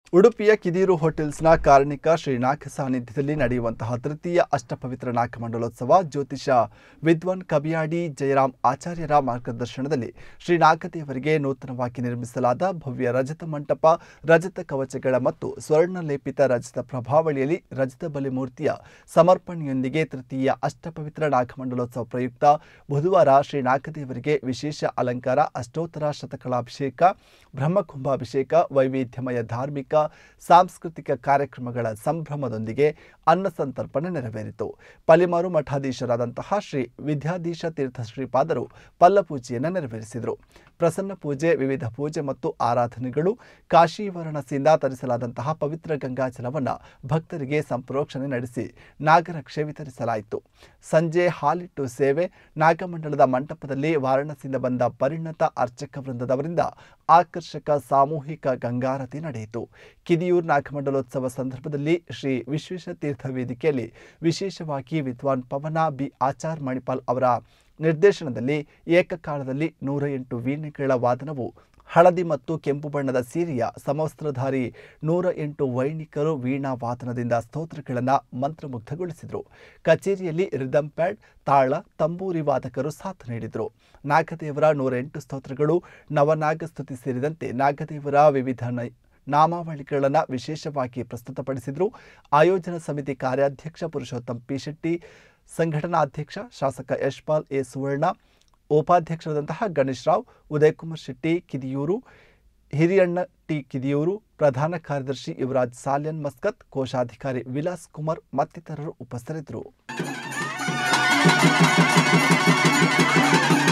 ಉಡುಪಿಯ ಕಿದೀರು ಹೋಟೆಲ್ಸ್ನ ಕಾರ್ಣಿಕ ಶ್ರೀನಾಥ ಸಾನ್ನಿಧ್ಯದಲ್ಲಿ ನಡೆಯುವಂತಹ ತೃತೀಯ ಅಷ್ಟಪವಿತ್ರ ನಾಗಮಂಡಲೋತ್ಸವ ಜ್ಯೋತಿಷ ವಿದ್ವಾನ್ ಕಬಿಯಾಡಿ ಜಯರಾಮ್ ಆಚಾರ್ಯರ ಮಾರ್ಗದರ್ಶನದಲ್ಲಿ ಶ್ರೀನಾಗದೇವರಿಗೆ ನೂತನವಾಗಿ ನಿರ್ಮಿಸಲಾದ ಭವ್ಯ ರಜತ ಮಂಟಪ ರಜತ ಕವಚಗಳ ಮತ್ತು ಸ್ವರ್ಣ ಲೇಪಿತ ರಜತ ಪ್ರಭಾವಳಿಯಲ್ಲಿ ರಜತ ಬಲಿಮೂರ್ತಿಯ ಸಮರ್ಪಣೆಯೊಂದಿಗೆ ತೃತೀಯ ಅಷ್ಟಪವಿತ್ರ ನಾಗಮಂಡಲೋತ್ಸವ ಪ್ರಯುಕ್ತ ಬುಧವಾರ ಶ್ರೀನಾಗದೇವರಿಗೆ ವಿಶೇಷ ಅಲಂಕಾರ ಅಷ್ಟೋತ್ತರ ಶತಕಲಾಭಿಷೇಕ ಬ್ರಹ್ಮಕುಂಭಾಭಿಷೇಕ ವೈವಿಧ್ಯಮಯ ಧಾರ್ಮಿಕ ಸಾಂಸ್ಕೃತಿಕ ಕಾರ್ಯಕ್ರಮಗಳ ಸಂಭ್ರಮದೊಂದಿಗೆ ಅನ್ನ ಸಂತರ್ಪಣೆ ನೆರವೇರಿತು ಪಲಿಮಾರು ಮಠಾಧೀಶರಾದಂತಹ ಶ್ರೀ ವಿದ್ಯಾಧೀಶ ತೀರ್ಥ ಶ್ರೀಪಾದರು ಪಲ್ಲಪೂಜೆಯನ್ನು ನೆರವೇರಿಸಿದರು ಪ್ರಸನ್ನ ಪೂಜೆ ವಿವಿಧ ಪೂಜೆ ಮತ್ತು ಆರಾಧನೆಗಳು ಕಾಶಿ ವಾರಾಣಸಿಯಿಂದ ತರಿಸಲಾದಂತಹ ಪವಿತ್ರ ಗಂಗಾಜಲವನ್ನು ಭಕ್ತರಿಗೆ ಸಂಪ್ರೋಕ್ಷಣೆ ನಡೆಸಿ ನಾಗರಕ್ಷೆ ವಿತರಿಸಲಾಯಿತು ಸಂಜೆ ಹಾಲಿಟ್ಟು ಸೇವೆ ನಾಗಮಂಡಲದ ಮಂಟಪದಲ್ಲಿ ವಾರಾಣಸಿಯಿಂದ ಬಂದ ಪರಿಣತ ಅರ್ಚಕ ವೃಂದದವರಿಂದ ಆಕರ್ಷಕ ಸಾಮೂಹಿಕ ಗಂಗಾರತಿ ನಡೆಯಿತು ಕಿದಿಯೂರ್ ನಾಗಮಂಡಲೋತ್ಸವ ಸಂದರ್ಭದಲ್ಲಿ ಶ್ರೀ ವಿಶ್ವೇಶತೀರ್ಥ ವೇದಿಕೆಯಲ್ಲಿ ವಿಶೇಷವಾಗಿ ವಿದ್ವಾನ್ ಪವನ ಬಿ ಆಚಾರ್ ಮಣಿಪಾಲ್ ಅವರ ನಿರ್ದೇಶನದಲ್ಲಿ ಏಕಕಾಲದಲ್ಲಿ ನೂರ ಎಂಟು ವೀಣೆಗಳ ವಾದನವು ಹಳದಿ ಮತ್ತು ಕೆಂಪು ಬಣ್ಣದ ಸೀರೆಯ ಸಮವಸ್ತ್ರಧಾರಿ ನೂರ ಎಂಟು ವೈಣಿಕರು ವೀಣಾ ವಾದನದಿಂದ ಸ್ತೋತ್ರಗಳನ್ನು ಮಂತ್ರಮುಗ್ಧಗೊಳಿಸಿದರು ಕಚೇರಿಯಲ್ಲಿ ರಿದಮ್ ಪ್ಯಾಡ್ ತಾಳ ತಂಬೂರಿ ವಾದಕರು ಸಾಥ್ ನೀಡಿದರು ನಾಗದೇವರ ನೂರ ಎಂಟು ಸ್ತೋತ್ರಗಳು ನವನಾಗಸ್ತುತಿ ಸೇರಿದಂತೆ ನಾಗದೇವರ ವಿವಿಧ ನೈ ನಾಮಾವಳಿಗಳನ್ನು ವಿಶೇಷವಾಗಿ ಪ್ರಸ್ತುತಪಡಿಸಿದರು ಆಯೋಜನಾ ಸಮಿತಿ ಕಾರ್ಯಾಧ್ಯಕ್ಷ ಪುರುಷೋತ್ತಮ್ ಪಿ ಶೆಟ್ಟಿ ಸಂಘಟನಾಧ್ಯಕ್ಷ ಶಾಸಕ ಯಶ್ಪಾಲ್ ಎ ಸುವರ್ಣ ಉಪಾಧ್ಯಕ್ಷರಾದಂತಹ ಗಣೇಶ್ ರಾವ್ ಉದಯಕುಮಾರ್ ಶೆಟ್ಟಿ ಕಿದಿಯೂರು ಹಿರಿಯಣ್ಣ ಟಿ ಕಿದಿಯೂರು ಪ್ರಧಾನ ಕಾರ್ಯದರ್ಶಿ ಯುವರಾಜ್ ಸಾಲ್ಯನ್ ಮಸ್ಕತ್ ಕೋಶಾಧಿಕಾರಿ ವಿಲಾಸ್ ಕುಮಾರ್ ಮತ್ತಿತರರು ಉಪಸ್ಥಿತರಿದ್ದರು